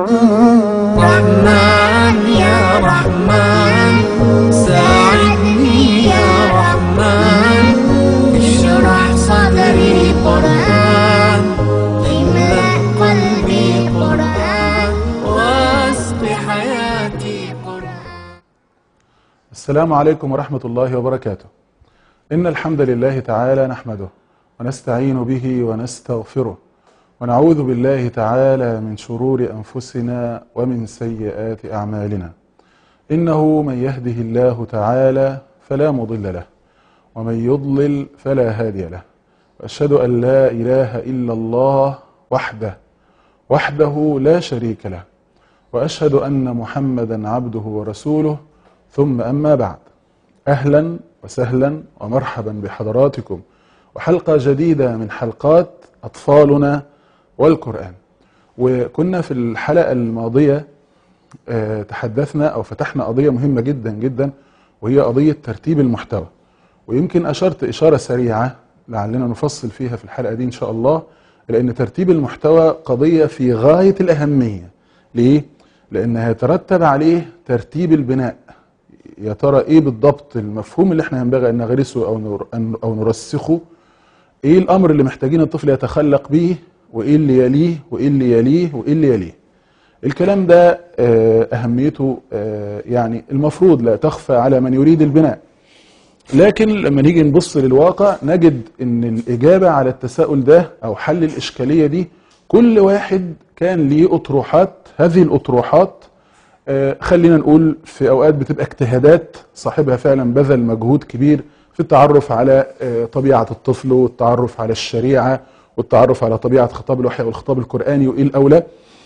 رحمن يا رحمن ساعدني يا رحمن اشرح صدري قرآن املأ قلبي قرآن واسق حياتي قرآن السلام عليكم ورحمة الله وبركاته إن الحمد لله تعالى نحمده ونستعين به ونستغفره ونعوذ بالله تعالى من شرور أنفسنا ومن سيئات أعمالنا إنه من يهده الله تعالى فلا مضل له ومن يضلل فلا هادي له وأشهد أن لا إله إلا الله وحده وحده لا شريك له وأشهد أن محمدا عبده ورسوله ثم أما بعد أهلا وسهلا ومرحبا بحضراتكم وحلقة جديدة من حلقات أطفالنا والقرآن وكنا في الحلقة الماضية آه، تحدثنا أو فتحنا قضية مهمة جدا جدا وهي قضية ترتيب المحتوى ويمكن أشرت إشارة سريعة لعلنا نفصل فيها في الحلقة دي إن شاء الله لأن ترتيب المحتوى قضية في غاية الأهمية ليه؟ لأنها يترتب عليه ترتيب البناء يا ترى ايه بالضبط المفهوم اللي احنا ينبغي ان نغرسه او نر- أن- او نرسخه ايه الامر اللي محتاجين الطفل يتخلق به وايه اللي يليه وايه اللي يليه وايه اللي يليه الكلام ده آه، اهميته آه، يعني المفروض لا تخفى على من يريد البناء لكن لما نيجي نبص للواقع نجد ان الاجابه على التساؤل ده او حل الاشكاليه دي كل واحد كان ليه اطروحات هذه الاطروحات آه، خلينا نقول في اوقات بتبقى اجتهادات صاحبها فعلا بذل مجهود كبير في التعرف على آه، طبيعه الطفل والتعرف على الشريعه والتعرف على طبيعه خطاب الوحي والخطاب القراني وايه الاولى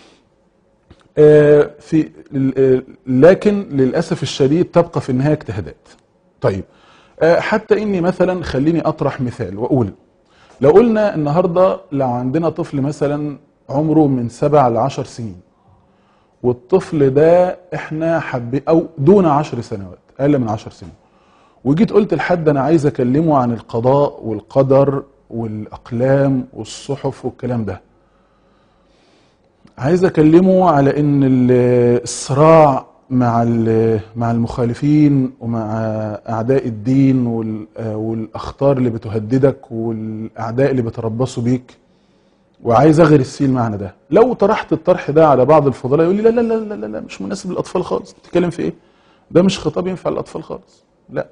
آه، في آه، لكن للاسف الشديد تبقى في النهايه اجتهادات طيب آه، حتى اني مثلا خليني اطرح مثال واقول لو قلنا النهارده لو عندنا طفل مثلا عمره من سبع لعشر سنين والطفل ده احنا حبي او دون عشر سنوات اقل من عشر سنين وجيت قلت لحد انا عايز اكلمه عن القضاء والقدر والاقلام والصحف والكلام ده عايز اكلمه على ان ال- الصراع مع ال- مع المخالفين ومع اعداء الدين وال- والاخطار اللي بتهددك والاعداء اللي بيتربصوا بيك وعايز اغرس فيه المعنى ده لو طرحت الطرح ده على بعض الفضلاء يقول لي لا لا لا لا لا, لا مش مناسب للاطفال خالص بتتكلم في ايه ده مش خطاب ينفع للاطفال خالص لا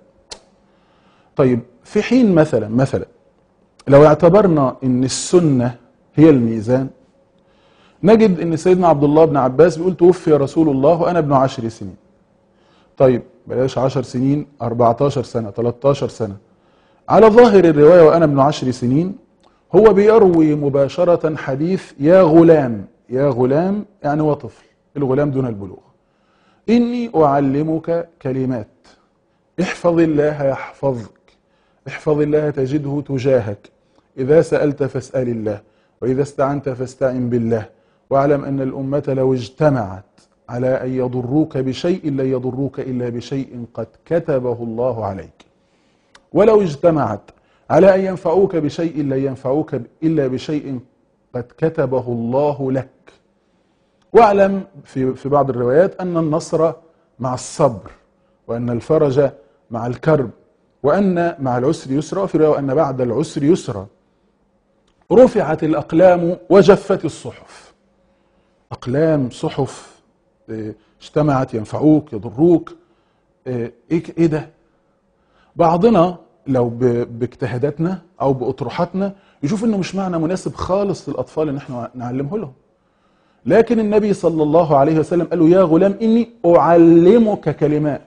طيب في حين مثلا مثلا لو اعتبرنا ان السنه هي الميزان نجد ان سيدنا عبد الله بن عباس بيقول توفي رسول الله وانا ابن عشر سنين طيب بلاش عشر سنين 14 سنه 13 سنه على ظاهر الروايه وانا ابن عشر سنين هو بيروي مباشرة حديث يا غلام يا غلام يعني هو طفل الغلام دون البلوغ إني أعلمك كلمات احفظ الله يحفظك احفظ الله تجده تجاهك إذا سألت فاسأل الله وإذا استعنت فاستعن بالله واعلم أن الأمة لو اجتمعت على أن يضروك بشيء لن يضروك إلا بشيء قد كتبه الله عليك ولو اجتمعت على أن ينفعوك بشيء لا ينفعوك إلا بشيء قد كتبه الله لك واعلم في في بعض الروايات أن النصر مع الصبر وأن الفرج مع الكرب وأن مع العسر يسرا وفي رواية وأن بعد العسر يسرا رفعت الأقلام وجفت الصحف أقلام صحف آه، اجتمعت ينفعوك يضروك آه، ايه إيه ده بعضنا لو ب- باجتهاداتنا او باطروحاتنا يشوف انه مش معنى مناسب خالص للاطفال ان احنا نعلمه لهم لكن النبي صلى الله عليه وسلم قال له يا غلام اني اعلمك كلمات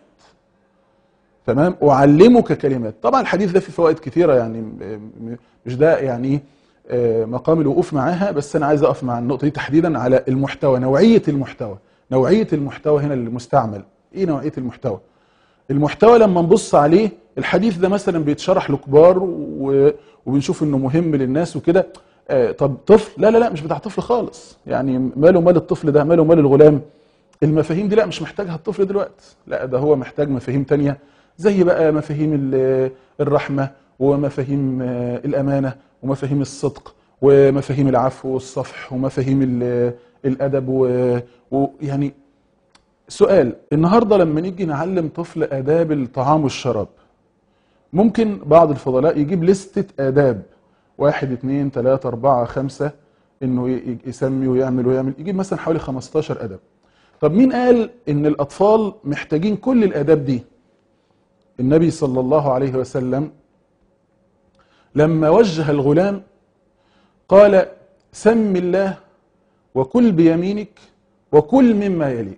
تمام اعلمك كلمات طبعا الحديث ده فيه فوائد كثيره يعني م- م- مش ده يعني آه، مقام الوقوف معاها بس انا عايز اقف مع النقطه دي تحديدا على المحتوى نوعيه المحتوى نوعيه المحتوى هنا المستعمل ايه نوعيه المحتوى المحتوى لما نبص عليه الحديث ده مثلا بيتشرح لكبار و- وبنشوف انه مهم للناس وكده آه، طب طفل لا لا لا مش بتاع طفل خالص يعني ماله مال الطفل ده ماله مال الغلام المفاهيم دي لا مش محتاجها الطفل دلوقتي لا ده هو محتاج مفاهيم تانية زي بقى مفاهيم ال- الرحمة ومفاهيم آه، الأمانة ومفاهيم الصدق ومفاهيم العفو والصفح ومفاهيم ال- الادب و- ويعني سؤال النهارده لما نيجي نعلم طفل آداب الطعام والشراب ممكن بعض الفضلاء يجيب لستة آداب واحد اتنين تلاتة أربعة خمسة إنه ي- ي- يسمي ويعمل ويعمل يجيب مثلا حوالي 15 أدب طب مين قال إن الأطفال محتاجين كل الآداب دي النبي صلى الله عليه وسلم لما وجه الغلام قال سم الله وكل بيمينك وكل مما يليك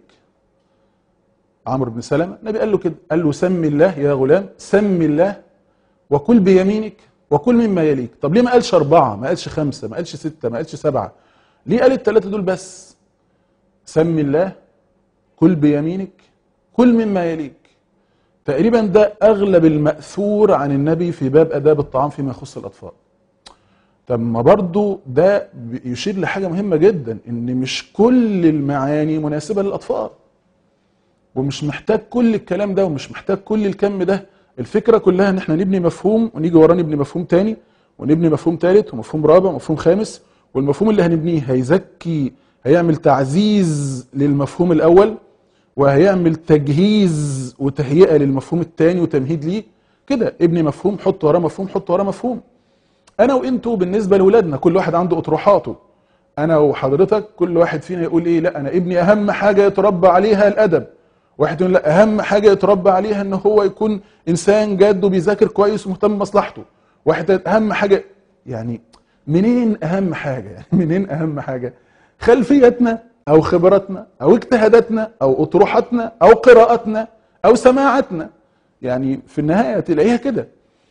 عمرو بن سلمة النبي قال له كده قال له سم الله يا غلام سم الله وكل بيمينك وكل مما يليك طب ليه ما قالش أربعة ما قالش خمسة ما قالش ستة ما قالش سبعة ليه قال الثلاثة دول بس سم الله كل بيمينك كل مما يليك تقريبا ده أغلب المأثور عن النبي في باب آداب الطعام فيما يخص الأطفال طب ما برضو ده يشير لحاجة مهمة جدا إن مش كل المعاني مناسبة للأطفال ومش محتاج كل الكلام ده ومش محتاج كل الكم ده الفكرة كلها ان احنا نبني مفهوم ونيجي وراه نبني مفهوم تاني ونبني مفهوم تالت ومفهوم رابع ومفهوم خامس والمفهوم اللي هنبنيه هيزكي هيعمل تعزيز للمفهوم الاول وهيعمل تجهيز وتهيئة للمفهوم التاني وتمهيد ليه كده ابني مفهوم حط وراه مفهوم حط وراه مفهوم انا وانتوا بالنسبة لاولادنا كل واحد عنده اطروحاته انا وحضرتك كل واحد فينا يقول ايه لا انا ابني اهم حاجة يتربى عليها الادب واحد يقول لا اهم حاجه يتربى عليها ان هو يكون انسان جاد وبيذاكر كويس ومهتم بمصلحته واحد اهم حاجه يعني منين اهم حاجه يعني منين اهم حاجه خلفيتنا او خبراتنا او اجتهاداتنا او اطروحاتنا او قراءاتنا او سماعاتنا يعني في النهايه تلاقيها كده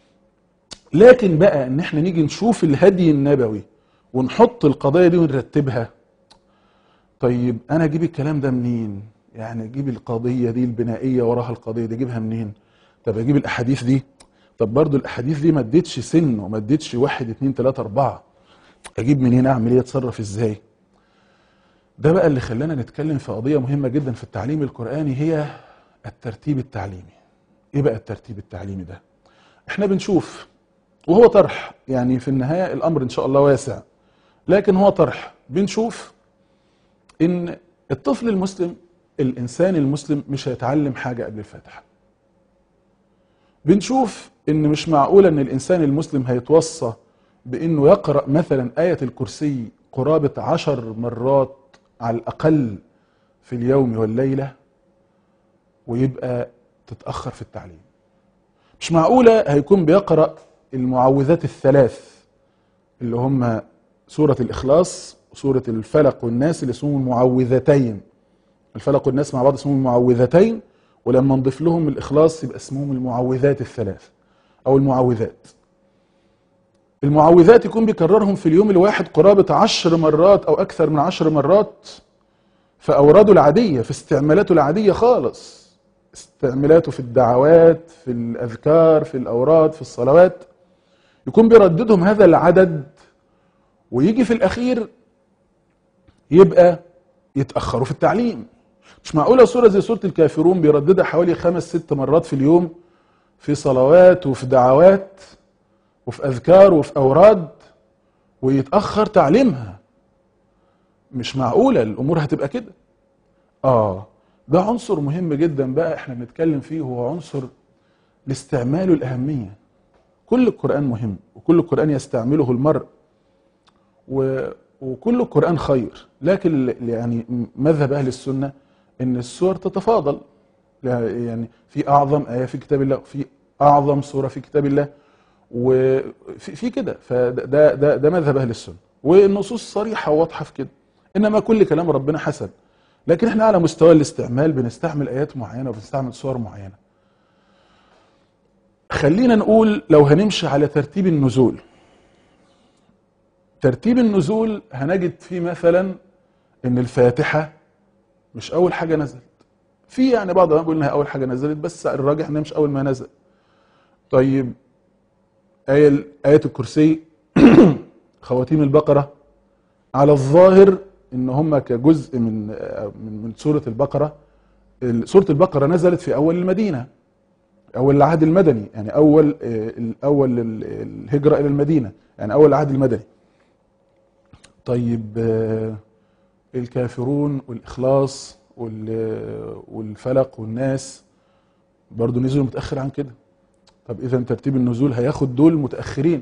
لكن بقى ان احنا نيجي نشوف الهدي النبوي ونحط القضايا دي ونرتبها طيب انا اجيب الكلام ده منين يعني اجيب القضيه دي البنائيه وراها القضيه دي اجيبها منين طب اجيب الاحاديث دي طب برضو الاحاديث دي ما اديتش سن وما اديتش واحد اتنين تلاته اربعه اجيب منين اعمل ايه اتصرف ازاي ده بقى اللي خلانا نتكلم في قضيه مهمه جدا في التعليم القراني هي الترتيب التعليمي ايه بقى الترتيب التعليمي ده احنا بنشوف وهو طرح يعني في النهايه الامر ان شاء الله واسع لكن هو طرح بنشوف ان الطفل المسلم الانسان المسلم مش هيتعلم حاجه قبل الفاتحه بنشوف ان مش معقوله ان الانسان المسلم هيتوصى بانه يقرا مثلا ايه الكرسي قرابه عشر مرات على الاقل في اليوم والليله ويبقى تتاخر في التعليم مش معقوله هيكون بيقرا المعوذات الثلاث اللي هم سوره الاخلاص وسوره الفلق والناس اللي اسمهم المعوذتين الفلق والناس مع بعض اسمهم المعوذتين ولما نضيف لهم الإخلاص يبقى اسمهم المعوذات الثلاث أو المعوذات المعوذات يكون بيكررهم في اليوم الواحد قرابة عشر مرات أو أكثر من عشر مرات في أوراده العادية في استعمالاته العادية خالص استعمالاته في الدعوات في الأذكار في الأوراد في الصلوات يكون بيرددهم هذا العدد ويجي في الأخير يبقى يتأخروا في التعليم مش معقولة سورة زي سورة الكافرون بيرددها حوالي خمس ست مرات في اليوم في صلوات وفي دعوات وفي أذكار وفي أوراد ويتأخر تعليمها مش معقولة الأمور هتبقى كده آه ده عنصر مهم جدا بقى احنا بنتكلم فيه هو عنصر لاستعماله الأهمية كل القرآن مهم وكل القرآن يستعمله المرء و وكل القرآن خير لكن يعني مذهب أهل السنة إن السور تتفاضل يعني في أعظم آية في كتاب الله في أعظم سورة في كتاب الله وفي في كده فده ده ده مذهب أهل السنة والنصوص صريحة وواضحة في كده إنما كل كلام ربنا حسن لكن احنا على مستوى الاستعمال بنستعمل آيات معينة وبنستعمل صور معينة خلينا نقول لو هنمشي على ترتيب النزول ترتيب النزول هنجد فيه مثلا ان الفاتحه مش اول حاجه نزلت في يعني بعض العلماء بيقول انها اول حاجه نزلت بس الراجح انها مش اول ما نزل طيب آية آية الكرسي خواتيم البقرة على الظاهر ان هم كجزء من من من سورة البقرة سورة البقرة نزلت في اول المدينة اول العهد المدني يعني اول اول الهجرة الى المدينة يعني اول العهد المدني طيب الكافرون والإخلاص وال- والفلق والناس برضو نزلوا متأخر عن كده طب إذا ترتيب النزول هياخد دول متأخرين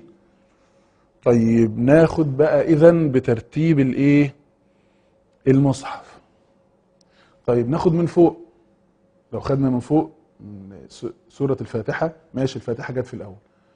طيب ناخد بقى إذا بترتيب الإيه المصحف طيب ناخد من فوق لو خدنا من فوق من س- سورة الفاتحة ماشي الفاتحة جت في الأول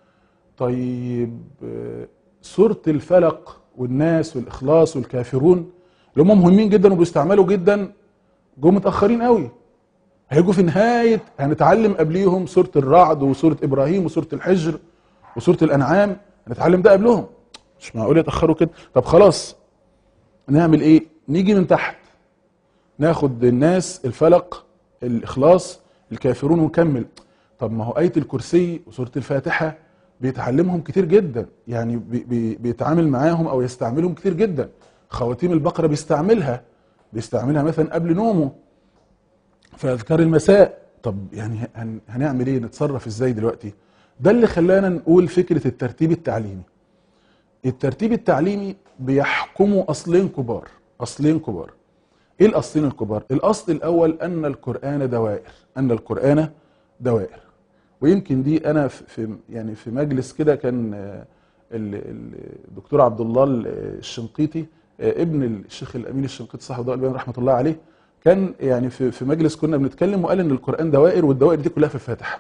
طيب آه، سورة الفلق والناس والإخلاص والكافرون اللي هم مهمين جدا وبيستعملوا جدا جم متأخرين قوي هيجوا في نهاية هنتعلم قبليهم سورة الرعد وسورة إبراهيم وسورة الحجر وسورة الأنعام هنتعلم ده قبلهم مش معقول يتأخروا كده طب خلاص نعمل إيه نيجي من تحت ناخد الناس الفلق الإخلاص الكافرون ونكمل طب ما هو آية الكرسي وسورة الفاتحة بيتعلمهم كتير جدا يعني بي بي بيتعامل معاهم أو يستعملهم كتير جدا خواتيم البقرة بيستعملها بيستعملها مثلا قبل نومه في أذكار المساء طب يعني هن هنعمل ايه نتصرف ازاي دلوقتي ده اللي خلانا نقول فكرة الترتيب التعليمي الترتيب التعليمي بيحكمه أصلين كبار أصلين كبار ايه الأصلين الكبار الأصل الأول أن القرآن دوائر أن القرآن دوائر ويمكن دي أنا في في- يعني في مجلس كده كان آه، ال- ال- الدكتور عبد الله الشنقيطي آه، ابن الشيخ الأمين الشنقيطي صاحب الضوء البيان رحمة الله عليه كان يعني في في مجلس كنا بنتكلم وقال ان القرآن دوائر والدوائر دي كلها في الفاتحة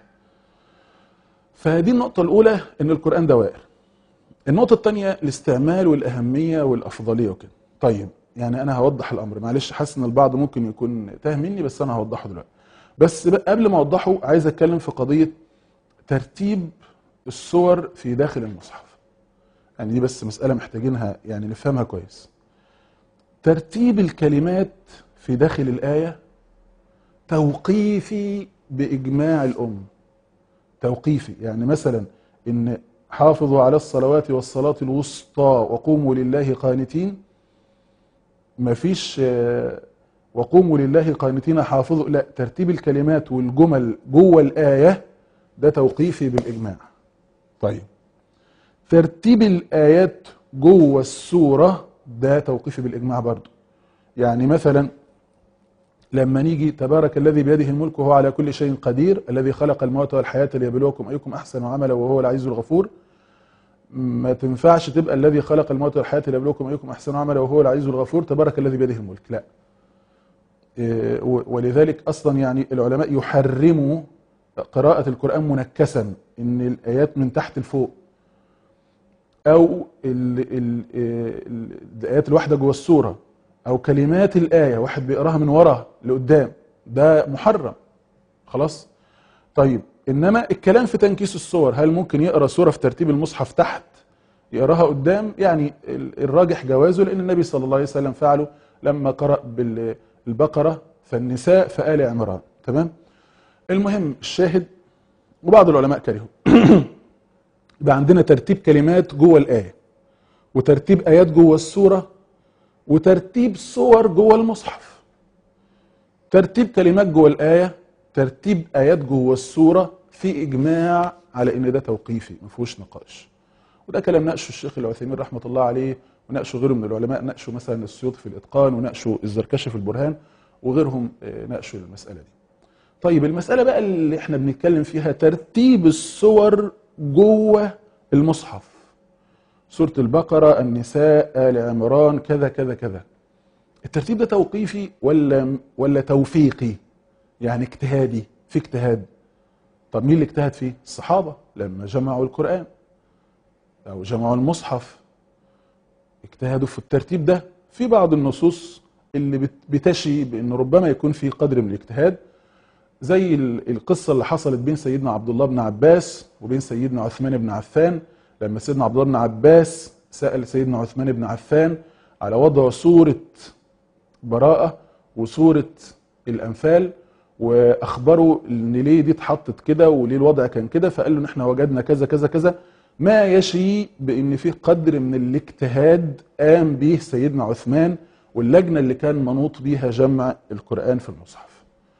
فدي النقطة الأولى ان القرآن دوائر النقطة الثانية الاستعمال والأهمية والأفضلية وكده طيب يعني أنا هوضح الأمر معلش حاسس إن البعض ممكن يكون تاه مني بس أنا هوضحه دلوقتي بس بقى قبل ما أوضحه عايز أتكلم في قضية ترتيب الصور في داخل المصحف يعني دي بس مسألة محتاجينها يعني نفهمها كويس ترتيب الكلمات في داخل الآية توقيفي بإجماع الأم توقيفي يعني مثلا إن حافظوا على الصلوات والصلاة الوسطى وقوموا لله قانتين مفيش آه، وقوموا لله قانتين حافظوا لا ترتيب الكلمات والجمل جوه الآية ده توقيفي بالإجماع طيب ترتيب الآيات جوه السورة ده توقيفي بالإجماع برضو يعني مثلا لما نيجي تبارك الذي بيده الملك وهو على كل شيء قدير الذي خلق الموت والحياة ليبلوكم أيكم أحسن عملا وهو العزيز الغفور ما تنفعش تبقى الذي خلق الموت والحياة ليبلوكم أيكم أحسن عملا وهو العزيز الغفور تبارك الذي بيده الملك لا إيه، و- ولذلك أصلا يعني العلماء يحرموا قراءة القرآن منكسا إن الآيات من تحت لفوق أو ال ال ال الآيات الواحدة جوه السورة أو كلمات الآية واحد بيقراها من ورا لقدام ده محرم خلاص طيب إنما الكلام في تنكيس الصور هل ممكن يقرأ سورة في ترتيب المصحف تحت يقراها قدام يعني ال- الراجح جوازه لأن النبي صلى الله عليه وسلم فعله لما قرأ بالبقرة فالنساء فآل عمران تمام المهم الشاهد وبعض العلماء كرهوا يبقى عندنا ترتيب كلمات جوه الآية وترتيب آيات جوه السورة وترتيب صور جوه المصحف ترتيب كلمات جوه الآية ترتيب آيات جوه السورة في إجماع على إن ده توقيفي ما فيهوش نقاش وده كلام ناقشه الشيخ العثيمين رحمة الله عليه وناقشه غيره من العلماء ناقشوا مثلا السيوطي في الإتقان وناقشوا الزركشي في البرهان وغيرهم آه، ناقشوا المسألة دي طيب المسألة بقى اللي احنا بنتكلم فيها ترتيب الصور جوه المصحف سورة البقرة النساء آل عمران كذا كذا كذا الترتيب ده توقيفي ولا ولا توفيقي يعني اجتهادي في اجتهاد طب مين اللي اجتهد فيه الصحابة لما جمعوا القرآن أو جمعوا المصحف اجتهدوا في الترتيب ده في بعض النصوص اللي بت- بتشي بأن ربما يكون في قدر من الاجتهاد زي ال- القصة اللي حصلت بين سيدنا عبد الله بن عباس وبين سيدنا عثمان بن عفان لما سيدنا عبد الله بن عباس سأل سيدنا عثمان بن عفان على وضع سورة براءة وسورة الأنفال وأخبروا إن ليه دي اتحطت كده وليه الوضع كان كده فقال له إن إحنا وجدنا كذا كذا كذا ما يشي بإن فيه قدر من الاجتهاد قام به سيدنا عثمان واللجنة اللي كان منوط بيها جمع القرآن في المصحف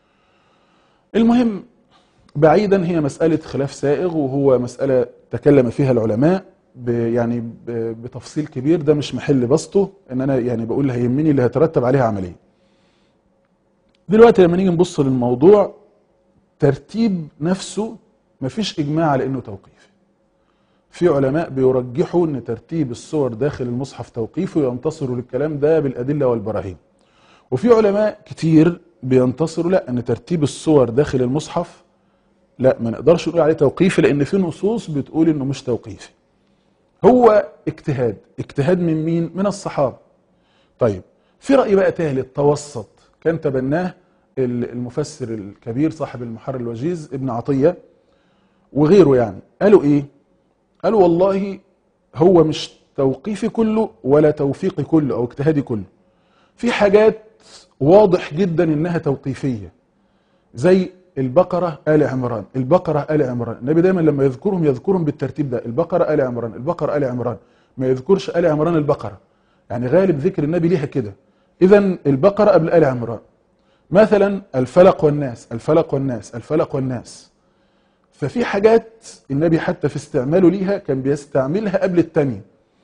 المهم بعيدا هي مسألة خلاف سائغ وهو مسألة تكلم فيها العلماء ب يعني ب بتفصيل كبير ده مش محل بسطه ان انا يعني بقول اللي هيهمني اللي هيترتب عليها عمليه دلوقتي لما نيجي نبص للموضوع ترتيب نفسه مفيش اجماع على انه توقيفي في علماء بيرجحوا ان ترتيب الصور داخل المصحف توقيفي وينتصروا للكلام ده بالادله والبراهين وفي علماء كتير بينتصروا لا ان ترتيب الصور داخل المصحف لا ما نقدرش نقول عليه توقيفي لان في نصوص بتقول انه مش توقيفي هو اجتهاد اجتهاد من مين من الصحابه طيب في راي بقى ثالث توسط كان تبناه ال- المفسر الكبير صاحب المحرر الوجيز ابن عطيه وغيره يعني قالوا ايه قالوا والله هو مش توقيفي كله ولا توفيقي كله او اجتهادي كله في حاجات واضح جدا انها توقيفيه زي البقره ال عمران البقره ال عمران النبي دايما لما يذكرهم يذكرهم بالترتيب ده البقره ال عمران البقره ال عمران ما يذكرش ال عمران البقره يعني غالب ذكر النبي ليها كده اذا البقره قبل ال عمران مثلا الفلق والناس الفلق والناس الفلق والناس ففي حاجات النبي حتى في استعماله ليها كان بيستعملها قبل التانية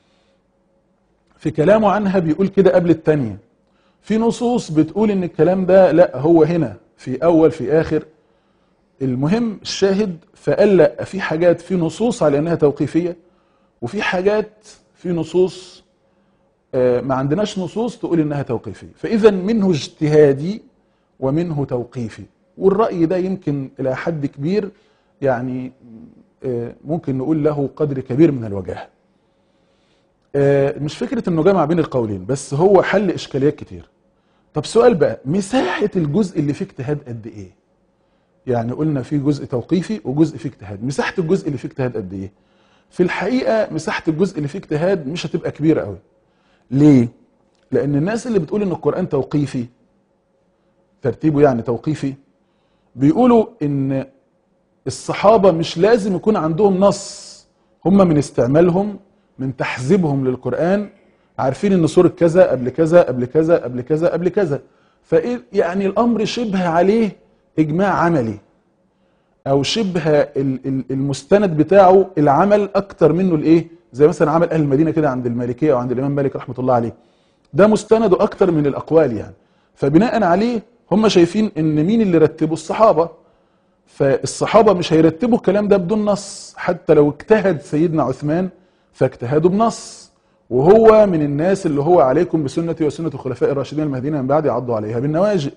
في كلامه عنها بيقول كده قبل التانية في نصوص بتقول ان الكلام ده لا هو هنا في اول في اخر المهم الشاهد فقال لا في حاجات في نصوص على انها توقيفية وفي حاجات في نصوص آه، ما عندناش نصوص تقول انها توقيفية فاذا منه اجتهادي ومنه توقيفي والرأي ده يمكن الى حد كبير يعني آه، ممكن نقول له قدر كبير من الوجاهه آه، مش فكرة انه جمع بين القولين بس هو حل اشكاليات كتير طب سؤال بقى مساحة الجزء اللي فيه اجتهاد قد ايه يعني قلنا في جزء توقيفي وجزء فيه اجتهاد مساحة الجزء اللي فيه اجتهاد قد ايه في الحقيقة مساحة الجزء اللي فيه اجتهاد مش هتبقى كبيرة قوي ليه لان الناس اللي بتقول ان القرآن توقيفي ترتيبه يعني توقيفي بيقولوا ان الصحابة مش لازم يكون عندهم نص هم من استعمالهم من تحزيبهم للقرآن عارفين ان سورة كذا قبل كذا قبل كذا قبل كذا قبل كذا فإيه يعني الأمر شبه عليه إجماع عملي أو شبه ال- ال- المستند بتاعه العمل أكتر منه الإيه زي مثلا عمل أهل المدينة كده عند المالكية أو عند الإمام مالك رحمة الله عليه ده مستنده أكتر من الأقوال يعني فبناء عليه هم شايفين ان مين اللي رتبوا الصحابة فالصحابة مش هيرتبوا الكلام ده بدون نص حتى لو اجتهد سيدنا عثمان فاجتهادوا بنص وهو من الناس اللي هو عليكم بسنتي وسنة الخلفاء الراشدين المهديين من بعد عضوا عليها بالنواجذ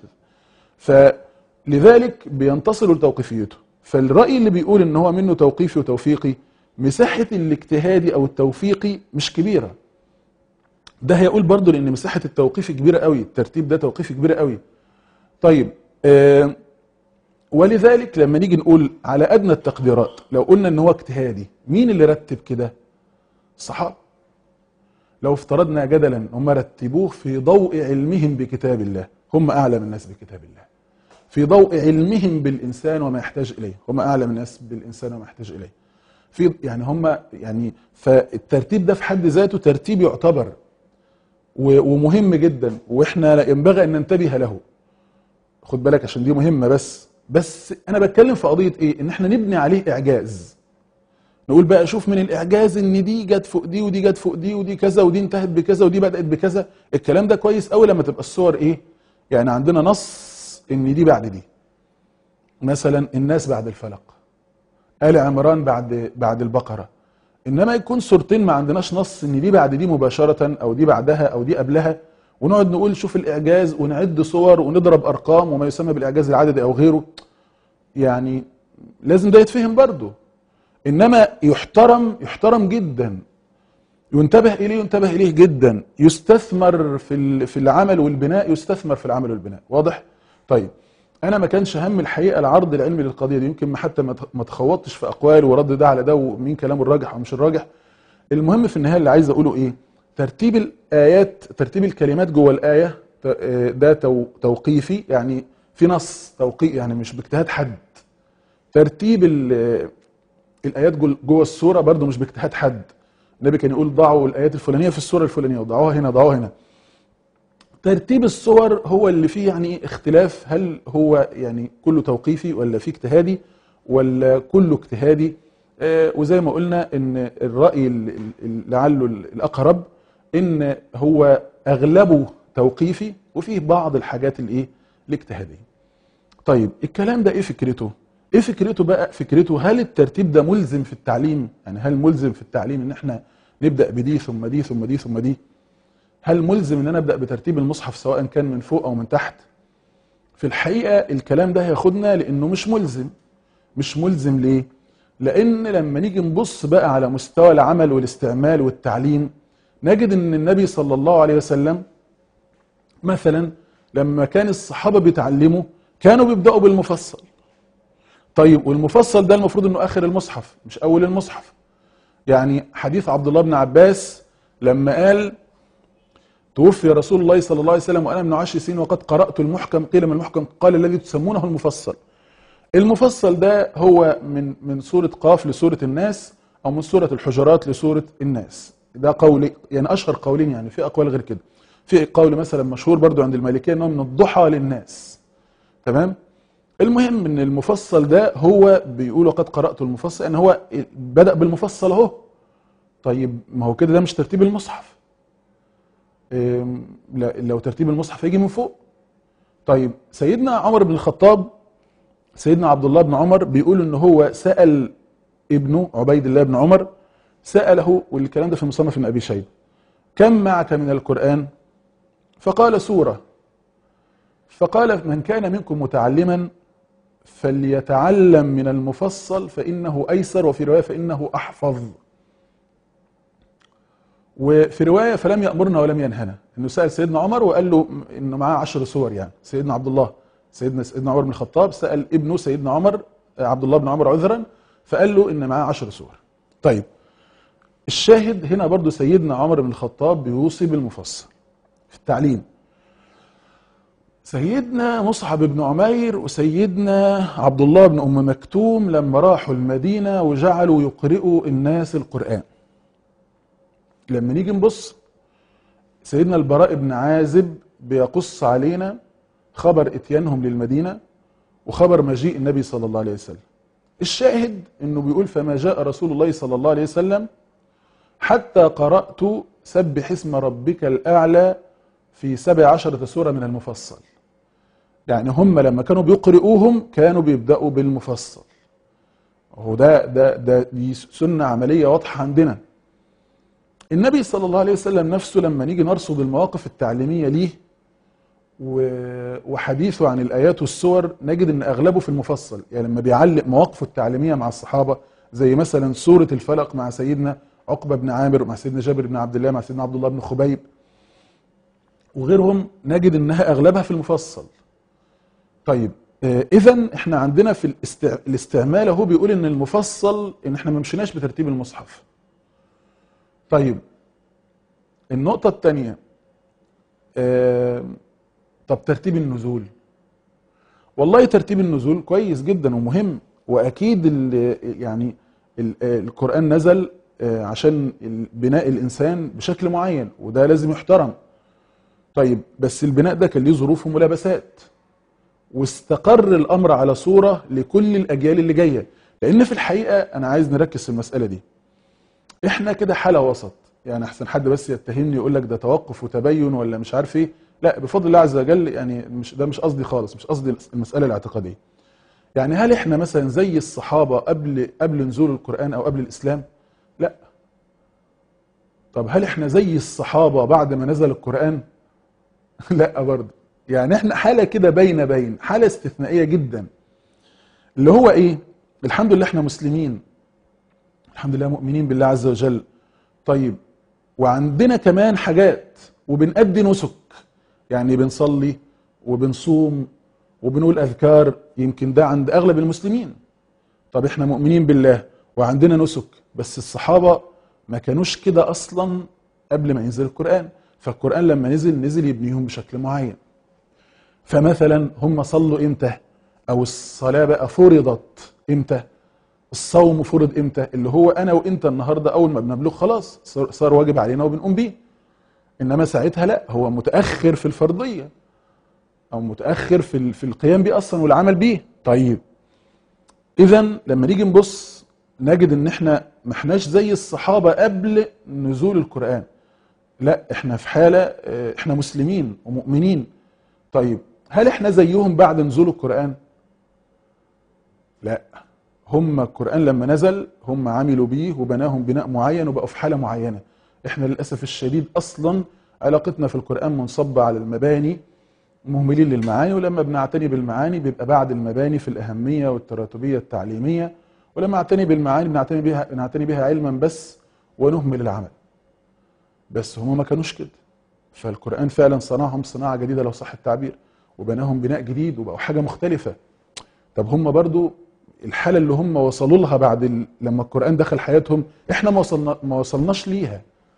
فلذلك بينتصروا لتوقيفيته فالرأي اللي بيقول ان هو منه توقيفي وتوفيقي مساحة الاجتهادي او التوفيقي مش كبيرة ده هيقول برضو لان مساحة التوقيف كبيرة قوي الترتيب ده توقيفي كبيرة قوي طيب آه ولذلك لما نيجي نقول على ادنى التقديرات لو قلنا ان هو اجتهادي مين اللي رتب كده الصحابه لو افترضنا جدلا هم رتبوه في ضوء علمهم بكتاب الله هم اعلم الناس بكتاب الله في ضوء علمهم بالانسان وما يحتاج اليه هم اعلم الناس بالانسان وما يحتاج اليه في يعني هم يعني فالترتيب ده في حد ذاته ترتيب يعتبر و- ومهم جدا واحنا ينبغي ان ننتبه له خد بالك عشان دي مهمة بس بس انا بتكلم في قضية ايه ان احنا نبني عليه اعجاز نقول بقى شوف من الاعجاز ان دي جت فوق دي ودي جت فوق دي ودي كذا ودي انتهت بكذا ودي بدأت بكذا الكلام ده كويس قوي لما تبقى الصور ايه يعني عندنا نص ان دي بعد دي مثلا الناس بعد الفلق آل عمران بعد بعد البقرة انما يكون صورتين ما عندناش نص ان دي بعد دي مباشرة او دي بعدها او دي قبلها ونقعد نقول شوف الاعجاز ونعد صور ونضرب ارقام وما يسمى بالاعجاز العددي او غيره يعني لازم ده يتفهم برضه انما يحترم يحترم جدا ينتبه اليه ينتبه اليه جدا يستثمر في ال- في العمل والبناء يستثمر في العمل والبناء واضح طيب انا ما كانش هم الحقيقه العرض العلمي للقضيه دي يمكن ما حتى ما ت- ما تخوضتش في اقوال ورد ده على ده ومين كلامه الراجح او مش الراجح المهم في النهايه اللي عايز اقوله ايه ترتيب الايات ترتيب الكلمات جوه الايه ت- آه، ده تو- توقيفي يعني في نص توقيفي يعني مش باجتهاد حد ترتيب ال- الايات جول- جوه السوره برضو مش باجتهاد حد النبي كان يقول ضعوا الايات الفلانيه في السوره الفلانيه وضعوها هنا ضعوها هنا ترتيب الصور هو اللي فيه يعني اختلاف هل هو يعني كله توقيفي ولا فيه اجتهادي ولا كله اجتهادي آه، وزي ما قلنا ان الراي ال- ال- ال- لعله ال- الاقرب ان هو اغلبه توقيفي وفيه بعض الحاجات الايه الاجتهاديه طيب الكلام ده ايه فكرته ايه فكرته بقى فكرته هل الترتيب ده ملزم في التعليم يعني هل ملزم في التعليم ان احنا نبدا بدي ثم دي ثم دي ثم دي هل ملزم ان انا ابدا بترتيب المصحف سواء كان من فوق او من تحت في الحقيقه الكلام ده هياخدنا لانه مش ملزم مش ملزم ليه لان لما نيجي نبص بقى على مستوى العمل والاستعمال والتعليم نجد ان النبي صلى الله عليه وسلم مثلا لما كان الصحابه بيتعلموا كانوا بيبداوا بالمفصل طيب والمفصل ده المفروض انه اخر المصحف مش اول المصحف يعني حديث عبد الله بن عباس لما قال توفي رسول الله صلى الله عليه وسلم وانا من عشر سنين وقد قرات المحكم قيل من المحكم قال الذي تسمونه المفصل المفصل ده هو من من سوره قاف لسوره الناس او من سوره الحجرات لسوره الناس ده قول يعني اشهر قولين يعني في اقوال غير كده في قول مثلا مشهور برضو عند المالكيه انه من الضحى للناس تمام المهم ان المفصل ده هو بيقول وقد قرات المفصل ان هو بدا بالمفصل اهو طيب ما هو كده ده مش ترتيب المصحف إم، لا- لو ترتيب المصحف يجي من فوق طيب سيدنا عمر بن الخطاب سيدنا عبد الله بن عمر بيقول ان هو سال ابنه عبيد الله بن عمر ساله والكلام ده في مصنف ابن ابي شيبه كم معك من القران فقال سوره فقال من كان منكم متعلما فليتعلم من المفصل فانه ايسر وفي روايه فانه احفظ وفي روايه فلم يامرنا ولم ينهنا انه سال سيدنا عمر وقال له انه معاه عشر سور يعني سيدنا عبد الله سيدنا سيدنا عمر بن الخطاب سال ابنه سيدنا عمر آه، عبد الله بن عمر عذرا فقال له ان معاه عشر سور طيب الشاهد هنا برضو سيدنا عمر بن الخطاب بيوصي بالمفصل في التعليم سيدنا مصعب بن عمير وسيدنا عبد الله بن ام مكتوم لما راحوا المدينه وجعلوا يقرئوا الناس القران لما نيجي نبص سيدنا البراء بن عازب بيقص علينا خبر اتيانهم للمدينه وخبر مجيء النبي صلى الله عليه وسلم الشاهد انه بيقول فما جاء رسول الله صلى الله عليه وسلم حتى قرأت سبح اسم ربك الأعلى في سبع عشرة سورة من المفصل يعني هم لما كانوا بيقرئوهم كانوا بيبدأوا بالمفصل هو ده ده ده دي سنة عملية واضحة عندنا النبي صلى الله عليه وسلم نفسه لما نيجي نرصد المواقف التعليمية ليه و- وحديثه عن الآيات والسور نجد أن أغلبه في المفصل يعني لما بيعلق مواقفه التعليمية مع الصحابة زي مثلا سورة الفلق مع سيدنا عقبة بن عامر مع سيدنا جابر بن عبد الله مع سيدنا عبد الله بن خبيب وغيرهم نجد أنها أغلبها في المفصل طيب إذا احنا عندنا في الاست- الاستعمال اهو بيقول ان المفصل ان احنا ما مشيناش بترتيب المصحف. طيب النقطة الثانية طب ترتيب النزول والله ترتيب النزول كويس جدا ومهم واكيد ال- يعني ال- القرآن نزل آه، عشان ال- بناء الانسان بشكل معين وده لازم يحترم. طيب بس البناء ده كان ليه ظروف وملابسات. واستقر الامر على صوره لكل الاجيال اللي جايه لان في الحقيقه انا عايز نركز في المساله دي احنا كده حاله وسط يعني احسن حد بس يتهمني يقول لك ده توقف وتبين ولا مش عارف ايه لا بفضل الله عز وجل يعني مش ده مش قصدي خالص مش قصدي المساله الاعتقاديه يعني هل احنا مثلا زي الصحابه قبل قبل نزول القران او قبل الاسلام لا طب هل احنا زي الصحابه بعد ما نزل القران لا برضه يعني احنا حاله كده بين بين حاله استثنائيه جدا اللي هو ايه الحمد لله احنا مسلمين الحمد لله مؤمنين بالله عز وجل طيب وعندنا كمان حاجات وبنأدي نسك يعني بنصلي وبنصوم وبنقول اذكار يمكن ده عند اغلب المسلمين طب احنا مؤمنين بالله وعندنا نسك بس الصحابه ما كانوش كده اصلا قبل ما ينزل القران فالقران لما نزل نزل يبنيهم بشكل معين فمثلا هم صلوا امتى او الصلاه بقى فرضت امتى الصوم فرض امتى اللي هو انا وانت النهارده اول ما بنبلغ خلاص صار صار واجب علينا وبنقوم بيه انما ساعتها لا هو متاخر في الفرضيه او متاخر في ال- في القيام بيه اصلا والعمل بيه طيب اذا لما نيجي نبص نجد ان احنا ما احناش زي الصحابه قبل نزول القران لا احنا في حاله اه، احنا مسلمين ومؤمنين طيب هل احنا زيهم بعد نزول القران لا هم القران لما نزل هم عملوا بيه وبناهم بناء معين وبقوا في حاله معينه احنا للاسف الشديد اصلا علاقتنا في القران منصبه على المباني مهملين للمعاني ولما بنعتني بالمعاني بيبقى بعد المباني في الأهمية والتراتبية التعليمية ولما نعتني بالمعاني بنعتني بها بنعتني بها علما بس ونهمل العمل بس هم ما كانوش كده فالقرآن فعلا صنعهم صناعة جديدة لو صح التعبير وبناهم بناء جديد وبقوا حاجة مختلفة طب هم برضو الحالة اللي هم وصلوا لها بعد ال... لما القرآن دخل حياتهم احنا ما وصلنا ما وصلناش ليها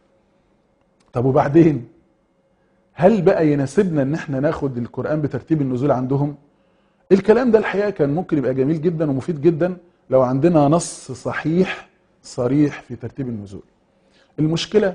طب وبعدين هل بقى يناسبنا ان احنا ناخد القرآن بترتيب النزول عندهم الكلام ده الحقيقة كان ممكن يبقى جميل جدا ومفيد جدا لو عندنا نص صحيح صريح في ترتيب النزول المشكلة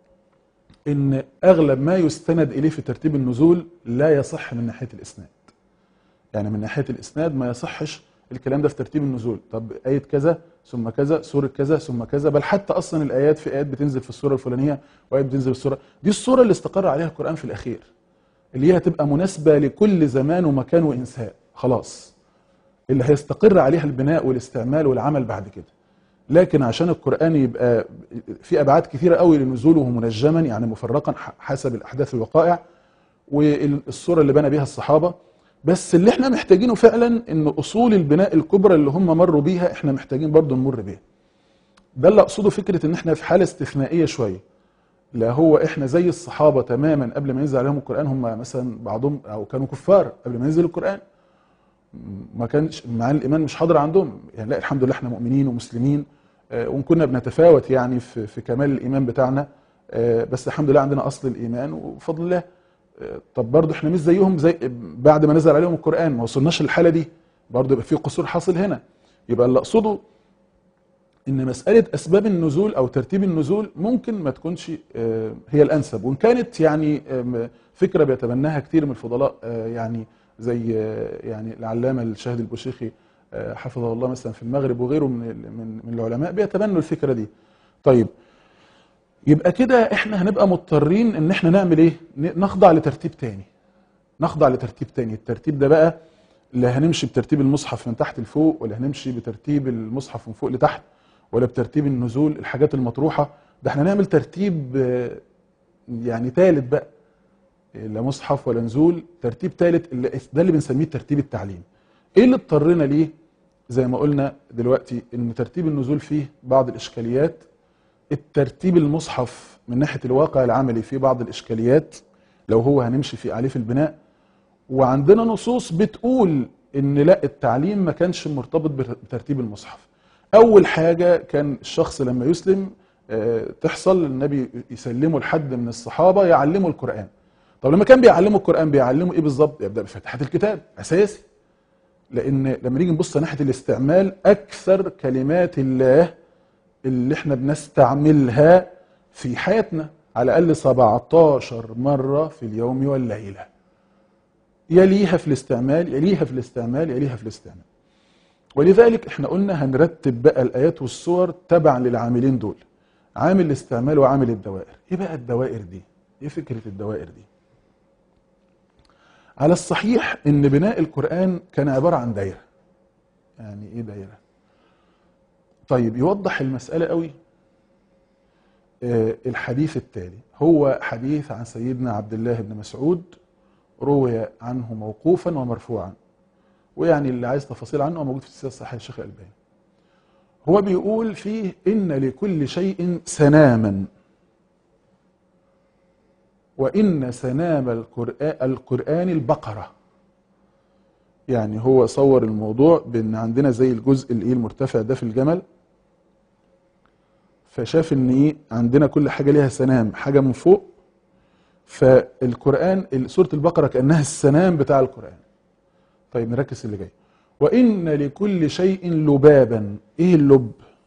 ان اغلب ما يستند اليه في ترتيب النزول لا يصح من ناحية الاسناد يعني من ناحية الاسناد ما يصحش الكلام ده في ترتيب النزول طب آية كذا ثم كذا سورة كذا ثم كذا بل حتى أصلا الآيات في آيات بتنزل في السورة الفلانية وآيات بتنزل في السورة دي السورة اللي استقر عليها القرآن في الأخير اللي هي هتبقى مناسبة لكل زمان ومكان وإنسان خلاص اللي هيستقر عليها البناء والاستعمال والعمل بعد كده لكن عشان القرآن يبقى في أبعاد كثيرة قوي لنزوله منجما يعني مفرقا حسب الأحداث والوقائع والصورة اللي بنى بها الصحابة بس اللي احنا محتاجينه فعلا ان اصول البناء الكبرى اللي هم مروا بيها احنا محتاجين برضو نمر بيها ده اللي اقصده فكره ان احنا في حاله استثنائيه شويه لا هو احنا زي الصحابه تماما قبل ما ينزل عليهم القران هم مثلا بعضهم او كانوا كفار قبل ما ينزل القران ما كانش معاني الايمان مش حاضر عندهم يعني لا الحمد لله احنا مؤمنين ومسلمين آه، وان كنا بنتفاوت يعني في في كمال الايمان بتاعنا آه، بس الحمد لله عندنا اصل الايمان وبفضل الله طب برضه احنا مش زيهم زي بعد ما نزل عليهم القرآن ما وصلناش للحالة دي برضه يبقى في قصور حاصل هنا يبقى اللي اقصده ان مسألة اسباب النزول او ترتيب النزول ممكن ما تكونش آه، هي الانسب وان كانت يعني آم، فكرة بيتبناها كتير من الفضلاء آه، يعني زي آه، يعني العلامة الشاهد البوشيخي آه، حفظه الله مثلا في المغرب وغيره من ال- من من العلماء بيتبنوا الفكرة دي طيب يبقى كده احنا هنبقى مضطرين ان احنا نعمل ايه ن- نخضع لترتيب تاني نخضع لترتيب تاني الترتيب ده بقى لا هنمشي بترتيب المصحف من تحت لفوق ولا هنمشي بترتيب المصحف من فوق لتحت ولا بترتيب النزول الحاجات المطروحة ده احنا نعمل ترتيب آه، يعني ثالث بقى لا مصحف ولا نزول ترتيب ثالث اللي ده اللي بنسميه ترتيب التعليم ايه اللي اضطرنا ليه زي ما قلنا دلوقتي ان ترتيب النزول فيه بعض الاشكاليات الترتيب المصحف من ناحيه الواقع العملي فيه بعض الاشكاليات لو هو هنمشي في عليه في البناء وعندنا نصوص بتقول ان لا التعليم ما كانش مرتبط بت- بترتيب المصحف اول حاجه كان الشخص لما يسلم آه، تحصل النبي يسلمه لحد من الصحابه يعلمه القران طب لما كان بيعلمه القران بيعلمه ايه بالظبط يبدا بفاتحه الكتاب اساسي لان لما نيجي نبص ناحيه الاستعمال اكثر كلمات الله اللي احنا بنستعملها في حياتنا على الاقل 17 مره في اليوم والليله يليها في الاستعمال يليها في الاستعمال يليها في الاستعمال ولذلك احنا قلنا هنرتب بقى الايات والسور تبعا للعاملين دول عامل الاستعمال وعامل الدوائر ايه بقى الدوائر دي ايه فكره الدوائر دي على الصحيح ان بناء القران كان عباره عن دايره يعني ايه دايره طيب يوضح المساله قوي آه، الحديث التالي هو حديث عن سيدنا عبد الله بن مسعود روي عنه موقوفا ومرفوعا ويعني اللي عايز تفاصيل عنه هو موجود في السياسة الصحيح الشيخ الألباني هو بيقول فيه إن لكل شيء سناما وإن سنام القرآن, القرآن البقرة يعني هو صور الموضوع بأن عندنا زي الجزء الإيه المرتفع ده في الجمل فشاف ان ايه عندنا كل حاجه ليها سنام حاجه من فوق فالقران سوره البقره كانها السنام بتاع القران طيب نركز في اللي جاي وان لكل شيء لبابا ايه اللب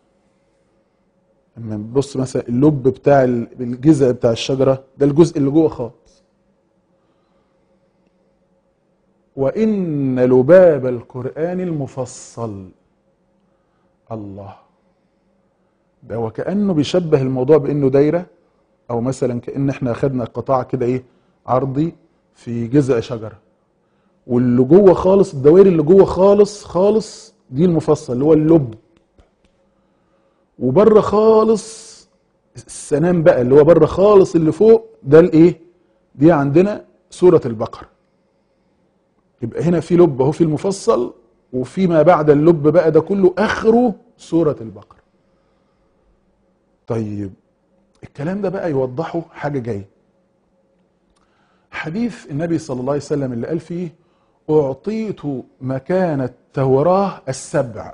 اما نبص مثلا اللب بتاع ال- الجذع بتاع الشجره ده الجزء اللي جوه خالص وان لباب القران المفصل الله ده وكأنه بيشبه الموضوع بأنه دايرة أو مثلا كأن احنا أخدنا قطاع كده إيه عرضي في جذع شجرة واللي جوه خالص الدوائر اللي جوه خالص خالص دي المفصل اللي هو اللب وبره خالص السنام بقى اللي هو بره خالص اللي فوق ده الايه دي عندنا سورة البقرة يبقى هنا في لب اهو في المفصل وفي ما بعد اللب بقى ده كله اخره سورة البقرة طيب الكلام ده بقى يوضحه حاجة جاية حديث النبي صلى الله عليه وسلم اللي قال فيه أعطيت مكان التوراة السبع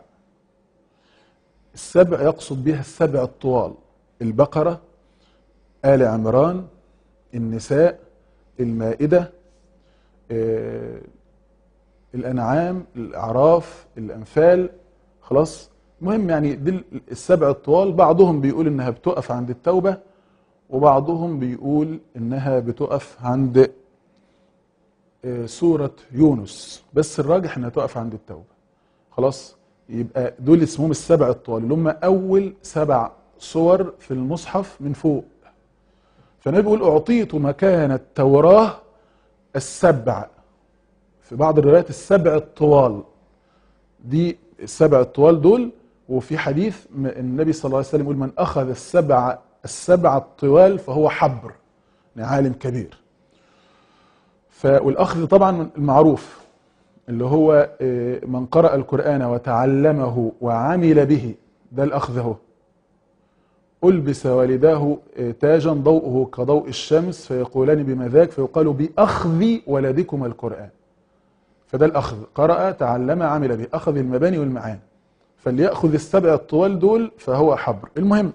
السبع يقصد بها السبع الطوال البقرة آل عمران النساء المائدة آه، الأنعام الأعراف الأنفال خلاص المهم يعني دي السبع الطوال بعضهم بيقول إنها بتقف عند التوبة وبعضهم بيقول إنها بتقف عند آه، سورة يونس بس الراجح إنها تقف عند التوبة خلاص يبقى دول اسمهم السبع الطوال اللي هم أول سبع صور في المصحف من فوق فالنبي بيقول أعطيت مكان التوراة السبع في بعض الروايات السبع الطوال دي السبع الطوال دول وفي حديث م- النبي صلى الله عليه وسلم يقول من أخذ السبع السبع الطوال فهو حبر يعني عالم كبير ف والأخذ طبعا المعروف اللي هو آه، من قرأ القرآن وتعلمه وعمل به ده الأخذ اهو ألبس والداه آه، تاجا ضوءه كضوء الشمس فيقولان بما ذاك فيقال بأخذ ولدكم القرآن فده الأخذ قرأ تعلم عمل به أخذ المباني والمعاني فاللي يأخذ السبع الطوال دول فهو حبر المهم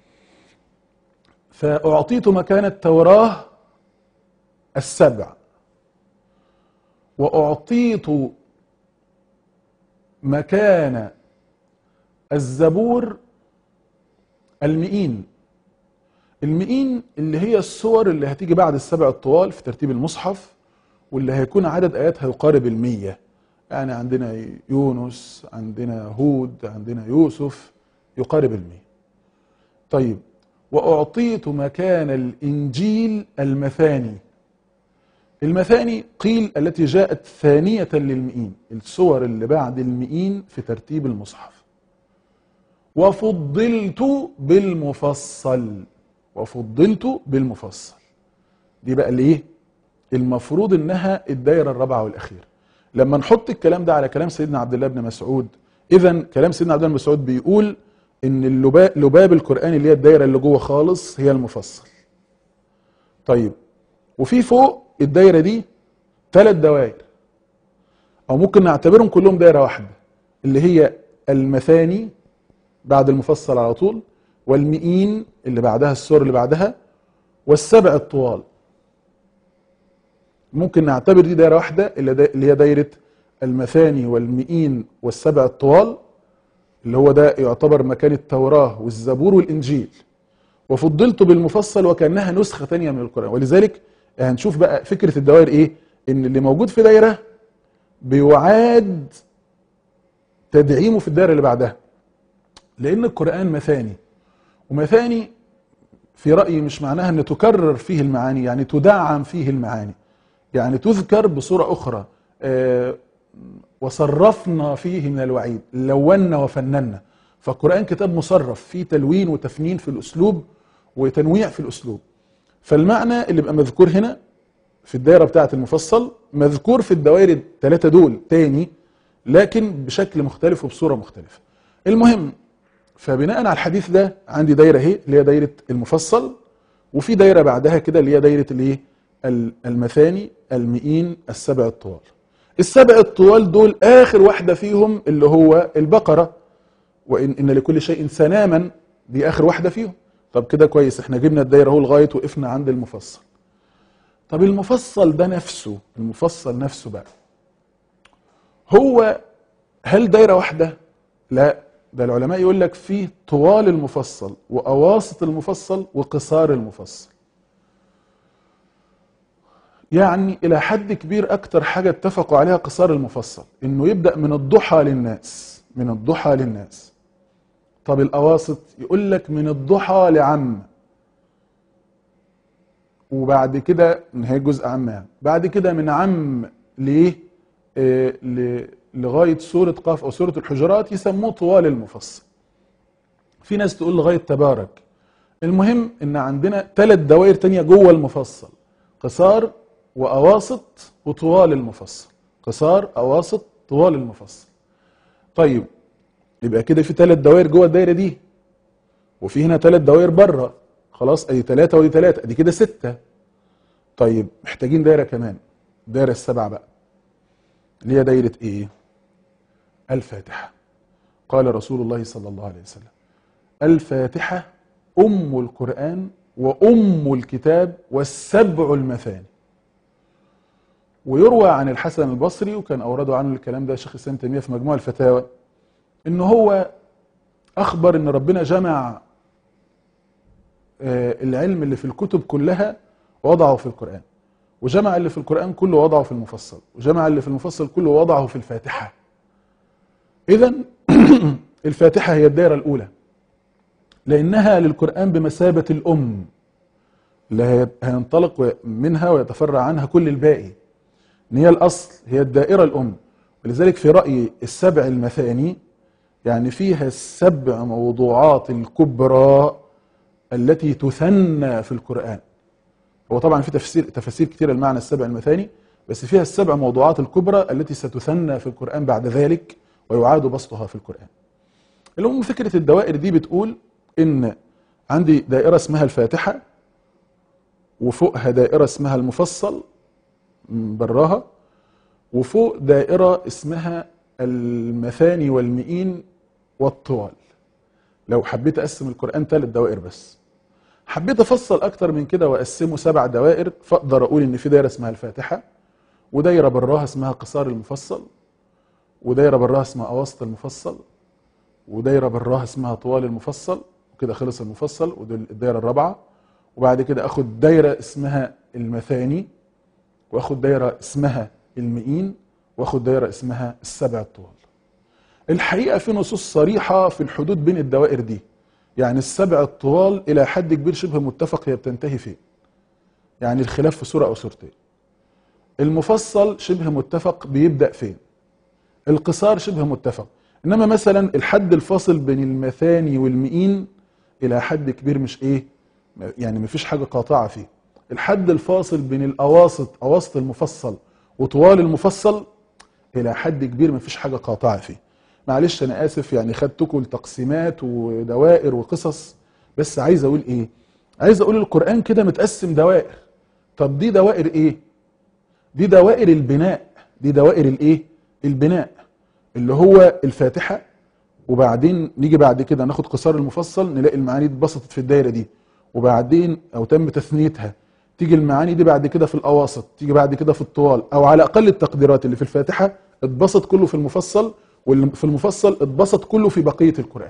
فأعطيت مكان التوراة السبع وأعطيت مكان الزبور المئين المئين اللي هي الصور اللي هتيجي بعد السبع الطوال في ترتيب المصحف واللي هيكون عدد آياتها يقارب المية يعني عندنا يونس عندنا هود عندنا يوسف يقارب المية طيب وأعطيت مكان الإنجيل المثاني المثاني قيل التي جاءت ثانية للمئين الصور اللي بعد المئين في ترتيب المصحف وفضلت بالمفصل وفضلت بالمفصل دي بقى الايه المفروض انها الدايره الرابعه والاخيره لما نحط الكلام ده على كلام سيدنا عبد الله بن مسعود اذا كلام سيدنا عبد الله بن مسعود بيقول ان اللباب لباب القران اللي هي الدايره اللي جوه خالص هي المفصل طيب وفي فوق الدايره دي ثلاث دوائر او ممكن نعتبرهم كلهم دايره واحده اللي هي المثاني بعد المفصل على طول والمئين اللي بعدها السور اللي بعدها والسبع الطوال ممكن نعتبر دي دايره واحده اللي دا- اللي هي دايره المثاني والمئين والسبع الطوال اللي هو ده يعتبر مكان التوراه والزبور والانجيل وفضلت بالمفصل وكانها نسخه ثانيه من القران ولذلك هنشوف بقى فكره الدوائر ايه ان اللي موجود في دايره بيعاد تدعيمه في الدايره اللي بعدها لان القران مثاني ومثاني في رايي مش معناها ان تكرر فيه المعاني يعني تدعم فيه المعاني يعني تذكر بصوره اخرى آه، وصرفنا فيه من الوعيد لونا وفننا فالقرآن كتاب مصرف فيه تلوين وتفنين في الأسلوب وتنويع في الأسلوب فالمعنى اللي بقى مذكور هنا في الدائرة بتاعة المفصل مذكور في الدوائر الثلاثة دول تاني لكن بشكل مختلف وبصورة مختلفة المهم فبناء على الحديث ده عندي دايرة اهي اللي هي دايرة المفصل وفي دايرة بعدها كده اللي هي دايرة الايه ال- المثاني المئين السبع الطوال السبع الطوال دول آخر واحدة فيهم اللي هو البقرة وإن إن لكل شيء سناما دي آخر واحدة فيهم طب كده كويس احنا جبنا الدايرة اهو لغاية وقفنا عند المفصل طب المفصل ده نفسه المفصل نفسه بقى هو هل دايرة واحدة؟ لا ده العلماء يقول لك فيه طوال المفصل وأواسط المفصل وقصار المفصل يعني إلى حد كبير أكتر حاجة اتفقوا عليها قصار المفصل إنه يبدأ من الضحى للناس من الضحى للناس طب الأواسط يقول لك من الضحى لعم وبعد كده هي جزء عام يعني بعد كده من عم ليه آه، ل- لغاية سورة قاف أو سورة الحجرات يسموه طوال المفصل في ناس تقول لغاية تبارك المهم ان عندنا ثلاث دوائر تانية جوه المفصل قصار وأواسط وطوال المفصل قصار أواسط طوال المفصل طيب يبقى كده في ثلاث دوائر جوه الدايرة دي وفي هنا ثلاث دوائر بره خلاص ادي ثلاثة ودي ثلاثة ادي كده ستة طيب محتاجين دايرة كمان الدايرة السبعة بقى اللي هي دايرة ايه الفاتحة قال رسول الله صلى الله عليه وسلم الفاتحة أم القرآن وأم الكتاب والسبع المثاني ويروى عن الحسن البصري وكان أورده عنه الكلام ده شيخ الإسلام تيمية في مجموع الفتاوى إن هو أخبر إن ربنا جمع آه، العلم اللي في الكتب كلها وضعه في القرآن وجمع اللي في القرآن كله وضعه في المفصل وجمع اللي في المفصل كله وضعه في الفاتحة إذا الفاتحة هي الدائرة الأولى لأنها للقرآن بمثابة الأم اللي هي- هينطلق منها ويتفرع عنها كل الباقي إن هي الأصل هي الدائرة الأم ولذلك في رأي السبع المثاني يعني فيها السبع موضوعات الكبرى التي تثنى في القرآن هو طبعا في تفسير تفاسير كثيرة المعنى السبع المثاني بس فيها السبع موضوعات الكبرى التي ستثنى في القرآن بعد ذلك ويعاد بسطها في القرآن المهم فكرة الدوائر دي بتقول إن عندي دائرة اسمها الفاتحة وفوقها دائرة اسمها المفصل م، براها وفوق دائرة اسمها المثاني والمئين والطوال لو حبيت أقسم القرآن ثلاث دوائر بس حبيت أفصل أكتر من كده وأقسمه سبع دوائر فأقدر أقول إن في دائرة اسمها الفاتحة ودايرة براها اسمها قصار المفصل ودايرة براها اسمها أواسط المفصل ودايرة براها اسمها طوال المفصل وكده خلص المفصل ودي الدايرة الرابعة وبعد كده اخد دايرة اسمها المثاني واخد دايرة اسمها المئين واخد دايرة اسمها السبع الطوال الحقيقة في نصوص صريحة في الحدود بين الدوائر دي يعني السبع الطوال إلى حد كبير شبه متفق هي بتنتهي فين يعني الخلاف في سورة أو سورتين المفصل شبه متفق بيبدأ فين القصار شبه متفق انما مثلا الحد الفاصل بين المثاني والمئين الى حد كبير مش ايه يعني مفيش حاجه قاطعه فيه الحد الفاصل بين الاواسط اواسط المفصل وطوال المفصل الى حد كبير مفيش حاجه قاطعه فيه معلش انا اسف يعني خدتكم لتقسيمات ودوائر وقصص بس عايز اقول ايه عايز اقول القران كده متقسم دوائر طب دي دوائر ايه دي دوائر البناء دي دوائر الايه البناء اللي هو الفاتحه وبعدين نيجي بعد كده ناخد قصار المفصل نلاقي المعاني اتبسطت في الدايره دي وبعدين او تم تثنيتها تيجي المعاني دي بعد كده في الاواسط تيجي بعد كده في الطوال او على اقل التقديرات اللي في الفاتحه اتبسط كله في المفصل واللي في المفصل اتبسط كله في بقيه القران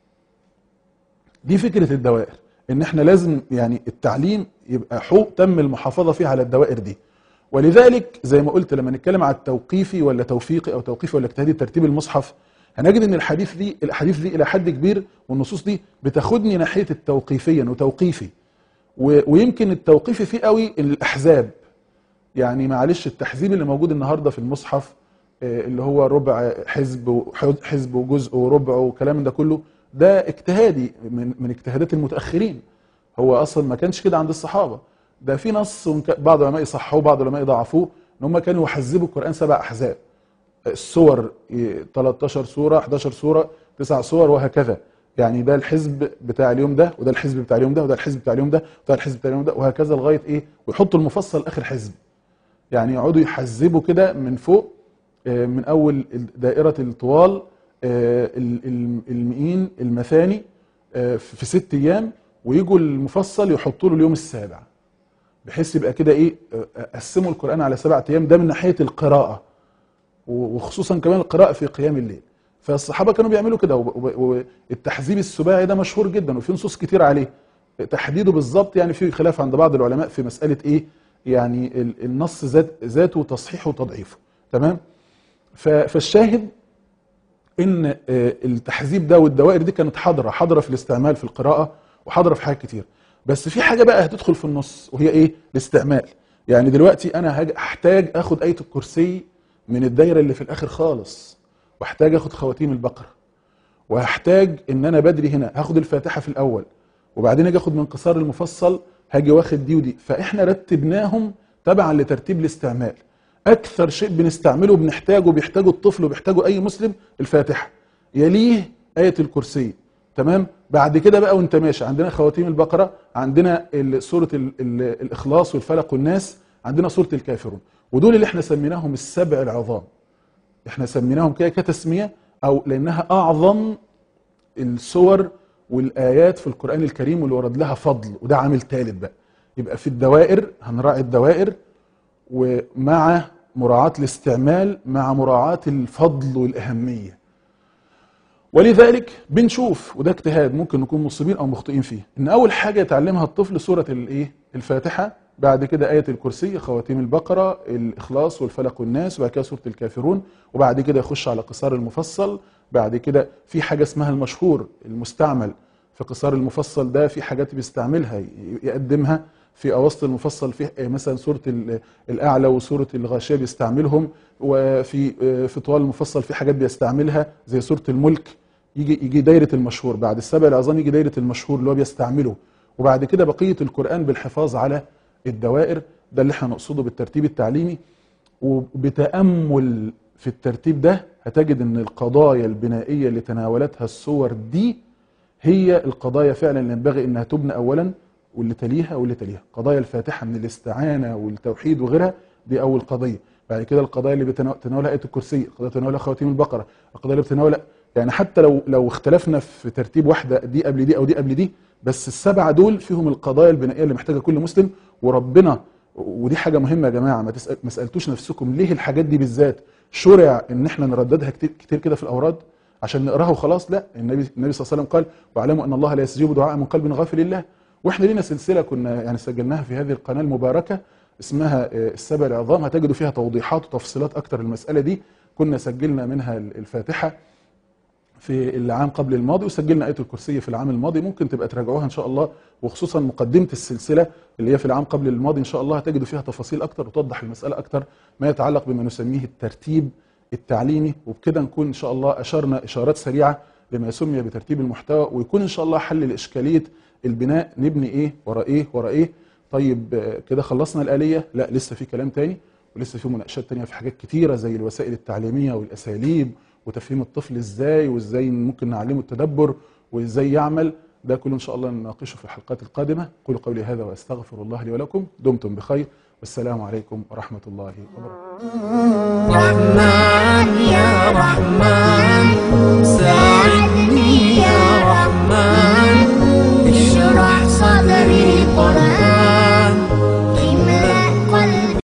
دي فكره الدوائر ان احنا لازم يعني التعليم يبقى حقوق تم المحافظه فيه على الدوائر دي ولذلك زي ما قلت لما نتكلم على التوقيفي ولا توفيقي او توقيفي ولا اجتهادي ترتيب المصحف هنجد ان الحديث دي الاحاديث دي الى حد كبير والنصوص دي بتاخدني ناحيه التوقيفيا وتوقيفي و- ويمكن التوقيفي فيه قوي الاحزاب يعني معلش التحزيب اللي موجود النهارده في المصحف آه، اللي هو ربع حزب وحزب وجزء وربع وكلام ده كله ده اجتهادي من من اجتهادات المتاخرين هو اصلا ما كانش كده عند الصحابه ده في نص وك- بعض العلماء يصحوه بعض العلماء يضعفوه ان هم كانوا يحزبوا القران سبع احزاب السور ي- 13 سوره 11 سوره 9 سور وهكذا يعني ده الحزب بتاع اليوم ده وده الحزب بتاع اليوم ده وده الحزب بتاع اليوم ده وده الحزب بتاع اليوم ده وهكذا لغايه ايه ويحطوا المفصل اخر حزب يعني يقعدوا يحزبوا كده من فوق آه، من اول دائره الطوال آه، ال- ال- المئين المثاني آه، في في ست ايام ويجوا المفصل يحطوا له اليوم السابع بحيث يبقى كده ايه آه، قسموا القران على سبعة ايام ده من ناحيه القراءه وخصوصا كمان القراءه في قيام الليل فالصحابه كانوا بيعملوا كده وب- وب- والتحزيب السباعي ده مشهور جدا وفي نصوص كتير عليه تحديده بالظبط يعني في خلاف عند بعض العلماء في مساله ايه يعني ال- النص ذات ذاته تصحيحه وتضعيفه تمام ف- فالشاهد ان آه، التحذيب ده والدوائر دي كانت حاضره حاضره في الاستعمال في القراءه وحاضره في حاجات كتير بس في حاجه بقى هتدخل في النص وهي ايه الاستعمال يعني دلوقتي انا هاج- هحتاج اخد ايه الكرسي من الدايره اللي في الاخر خالص واحتاج اخد خواتيم البقره وهحتاج ان انا بدري هنا هاخد الفاتحه في الاول وبعدين اجي اخد من قصار المفصل هاجي واخد دي ودي فاحنا رتبناهم تبعا لترتيب الاستعمال اكثر شيء بنستعمله بنحتاجه بيحتاجه الطفل وبيحتاجه اي مسلم الفاتحه يليه ايه الكرسي تمام بعد كده بقى وانت ماشي عندنا خواتيم البقره عندنا ال- سوره ال- ال- الاخلاص والفلق والناس عندنا سوره الكافرون ودول اللي احنا سميناهم السبع العظام احنا سميناهم كده كتسميه او لانها اعظم السور والايات في القران الكريم واللي ورد لها فضل وده عامل ثالث بقى يبقى في الدوائر هنراعي الدوائر ومع مراعاه الاستعمال مع مراعاه الفضل والاهميه ولذلك بنشوف وده اجتهاد ممكن نكون مصيبين او مخطئين فيه ان اول حاجه يتعلمها الطفل سوره الايه الفاتحه بعد كده ايه الكرسي خواتيم البقره الاخلاص والفلق والناس وبعد كده سوره الكافرون وبعد كده يخش على قصار المفصل بعد كده في حاجه اسمها المشهور المستعمل في قصار المفصل ده في حاجات بيستعملها ي- يقدمها في اواسط المفصل في مثلا سوره ال- الاعلى وسوره الغاشيه بيستعملهم وفي في طوال المفصل في حاجات بيستعملها زي سوره الملك يجي يجي دايره المشهور بعد السبع العظام يجي دايره المشهور اللي هو بيستعمله وبعد كده بقيه القران بالحفاظ على الدوائر ده اللي احنا نقصده بالترتيب التعليمي وبتامل في الترتيب ده هتجد ان القضايا البنائيه اللي تناولتها الصور دي هي القضايا فعلا اللي ينبغي انها تبنى اولا واللي تليها واللي تليها قضايا الفاتحه من الاستعانه والتوحيد وغيرها دي اول قضيه بعد كده القضايا اللي بتناولها ايه الكرسي القضايا اللي بتناولها خواتيم البقره القضايا اللي بتناولها يعني حتى لو لو اختلفنا في ترتيب واحده دي قبل دي او دي قبل دي بس السبعه دول فيهم القضايا البنائيه اللي محتاجها كل مسلم وربنا ودي حاجه مهمه يا جماعه ما تسأل ما سالتوش نفسكم ليه الحاجات دي بالذات شرع ان احنا نرددها كتير كتير كده في الاوراد عشان نقراها وخلاص لا النبي النبي صلى الله عليه وسلم قال واعلموا ان الله لا يستجيب دعاء من قلب غافل لله واحنا لينا سلسله كنا يعني سجلناها في هذه القناه المباركه اسمها آه، السبع العظام هتجدوا فيها توضيحات وتفصيلات اكتر المساله دي كنا سجلنا منها الفاتحه في العام قبل الماضي وسجلنا آية الكرسي في العام الماضي ممكن تبقى تراجعوها إن شاء الله وخصوصا مقدمة السلسلة اللي هي في العام قبل الماضي إن شاء الله هتجدوا فيها تفاصيل أكتر وتوضح المسألة أكتر ما يتعلق بما نسميه الترتيب التعليمي وبكده نكون إن شاء الله أشرنا إشارات سريعة لما سمي بترتيب المحتوى ويكون إن شاء الله حل لإشكالية البناء نبني إيه ورا إيه ورا إيه طيب آه، كده خلصنا الآلية لا لسه في كلام تاني ولسه في مناقشات تانية في حاجات كتيرة زي الوسائل التعليمية والأساليب وتفهيم الطفل ازاي وازاي ممكن نعلمه التدبر وازاي يعمل ده كله ان شاء الله نناقشه في الحلقات القادمه قولوا قولي هذا واستغفر الله لي ولكم دمتم بخير والسلام عليكم ورحمه الله وبركاته رحمن يا رحمن